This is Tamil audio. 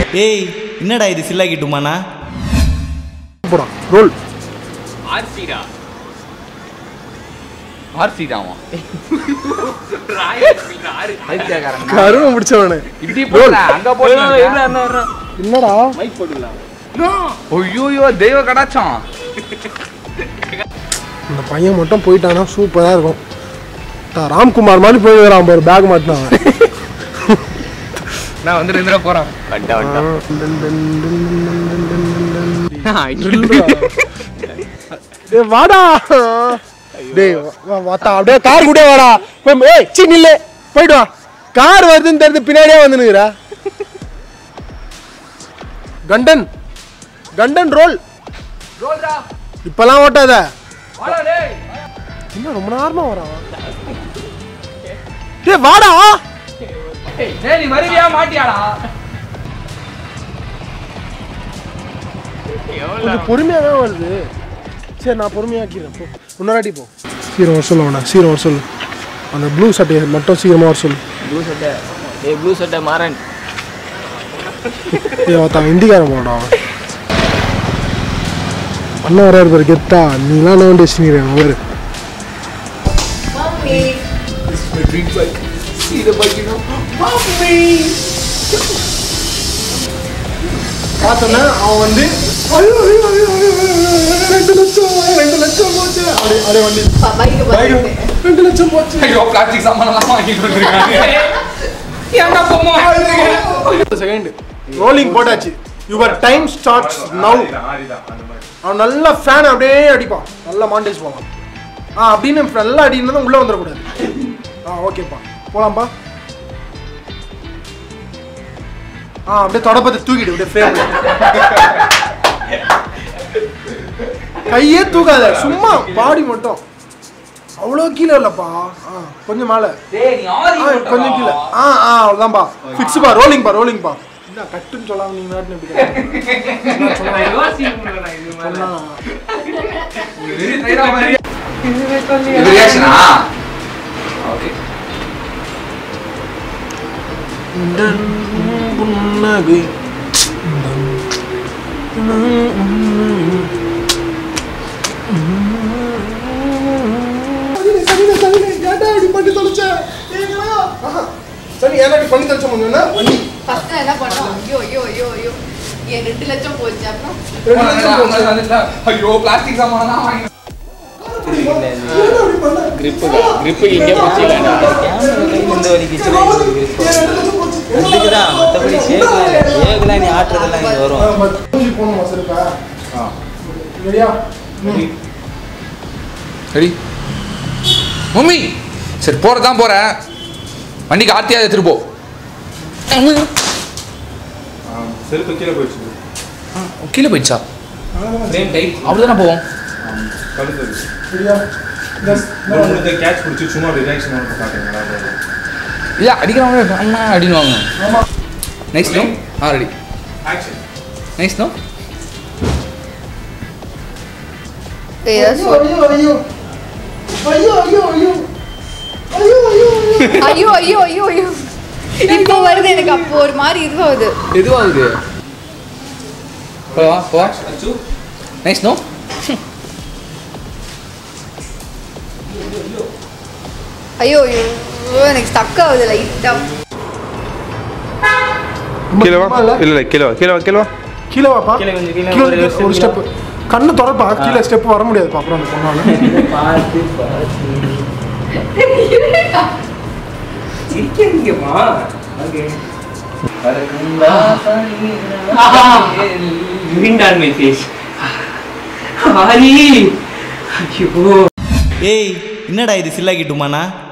ஏய் என்னடா இது சில்லாக்கிட்டுமாண்ணா போடா ரோல் ஆர்சிடா ஆர்சி தாமா பைத்தியக்காரன் கருவம் பிடிச்சவனே இப்படி போடுற அங்க போடுற என்னடா மைக் போட்டுக்கலாம் ஐயோ தெய்வ கடாச்சம் இந்த பையன் மட்டும் போயிட்டானா சூப்பராக இருக்கும் டா, ராம்குமார் மாதிரி போயிருக்கிறான் பாரு பேக் மாட்டினான் நான் வந்து ரெண்டு ரூபா போறேன் வண்டா வண்டா டேய் வாடா டேய் வா- வாத்தா அப்படியே கார் கூட வாடா போய் ஏய் சீ நில்லு போயிட்டு வா கார் வருதுன்னு தெரிஞ்சு பின்னாடியே வந்து நிக்கிறா கண்டன் கண்டன் ரோல் இப்பெல்லாம் ஓட்டாத என்ன ரொம்ப நேரமா வரான் டேய் வாடா நீ மறுபடியா மாட்டியாடா கொஞ்சம் பொறுமையாக தான் வருது சரி நான் பொறுமையாக்கிறேன் போ இன்னொரு போ சீரம் வர சொல்லு அவனை சீரம் வர சொல்லு அந்த ப்ளூ சட்டையை மட்டும் சீக்கிரமாக வர சொல்லு ப்ளூ சட்டை ஏய் ப்ளூ சட்டை மாறன் ஏ ஒருத்தன் இந்திக்காரன் போடா அவன் அண்ணன் வராரு பேர் கெத்தா நீலாம் என்ன வேண்டிய வச்சுக்கிறேன் அவர் பார்த்தோன்னா அவன் வந்து ஐயோ, ஐயோ, ஐயோ, ஐயோ, ஐயோ, ரெண்டு லட்சம் ரெண்டு லட்சம் போச்சு அப்படியே அப்படியே வண்டி பைக்கு, ரெண்டு லட்சம் போச்சு ஐயோ பிளாஸ்டிக் சாமான்லாம் வாங்கிட்டு வந்துருக்காங்க ஏன்டா போமா செகண்ட் ரோலிங் போட்டாச்சு யுவர் டைம் ஸ்டார்ட்ஸ் நவ் அவன் நல்லா ஃபேன் அப்படியே அடிப்பான் நல்லா மாண்டேஜ் போவான் ஆ அப்படின்னு நல்லா அடின்னு உள்ளே வந்துடக்கூடாது ஆ ஓகேப்பா போலாம்ப்பா ஆ அப்படியே தொடப்பத்தை தூக்கிடு அப்படியே ஃப்ரேம்ல கையே தூக்காத சும்மா பாடி மட்டும் அவ்வளோ கீழே இல்லைப்பா ஆ கொஞ்சம் மேலே டேய் நீ ஆரி ஆ, கொஞ்சம் கீழே ஆ ஆ அவ்வளோதான்ப்பா ஃபிக்ஸ் பா ரோலிங் பா ரோலிங் பா என்ன கட்டுன்னு சொல்லாம நீங்க நாட்டு எப்படி சொன்னா இது ரியாக்ஷனா ஓகே புன்னகை சரி ஏன்னா இப்படி பண்ணி தொலைச்ச முடியும்னா வண்டி ஃபர்ஸ்ட் என்ன பண்ணோம் ஐயோ ஐயோ ஐயோ ஐயோ என் ரெண்டு லட்சம் போச்சு அப்புறம் ரெண்டு லட்சம் போச்சு. ஐயோ பிளாஸ்டிக் சாமான்லாம் வாங்கி கிரிப்பு கிரிப்பு இங்கே பிடிச்சிக்கலாம்டா கேமரா கையில் இந்த வலிக்கு அதுக்கு தான் மற்றபடி ஷேக்லாம் ஷேக்லாம் நீ ஆட்டுறதெல்லாம் இங்கே வரும் ஆ, மத்த- மூஞ்சி போடணுமா செருப்பா? ரெடியா? ரெடி மம்மி சரி போறதான் போறேன் வண்டிக்கு ஆர்த்தியா எடுத்துட்டு போ செருப்பு கீழே போயிடுச்சு கீழே போயிடுச்சா ஃப்ரேம் டைட் அப்படிதானே போவோம் கழுத்து ரெடியா? Yes. உங்களுக்கு கேட்ச் பிடிச்சி சும்மா ரிலாக்ஸ் பண்ணி காட்டுங்களா இல்ல அடிக்கிறவங்க அண்ணா அடினுவாங்க ஆமா. நைஸ் நோ ஆ ரெடி ஆக்ஷன் நைஸ் நோ ஐயோ, ஐயோ, ஐயோ. ஐயோ, ஐயோ, ஐயோ. ஐயோ, ஐயோ, ஐயோ. ஐயோ ஐயோ ஐயோ ஐயோ இப்போ வருது எனக்கு அப்போ ஒரு மாதிரி இதுவாகுது எதுவாகுது போவா போவா நைஸ் நோ ஐயோ ஐயோ ஐயோ, எனக்கு ஸ்டக் ஆகுது லைட்டா கீழே வா சும்மா இல்ல? இல்ல இல்ல கீழே வா கீழே வா கீழே வா கீழே வாப்பா கீழே கொஞ்சம் கீழே கீழே ஒரு வந்து step ஒரு ஸ்டெப் கண்ணு திறப்பா கீழே ஸ்டெப் வர முடியாதுப்பா அப்புறம் அந்த பொண்ணால பார்த்து பார்த்து சிரிக்கிறீங்கம்மா okay Wind on my face. Hari ஐயோ ஏய் என்னடா இது சில்லாக்கிட்டுமாண்ணா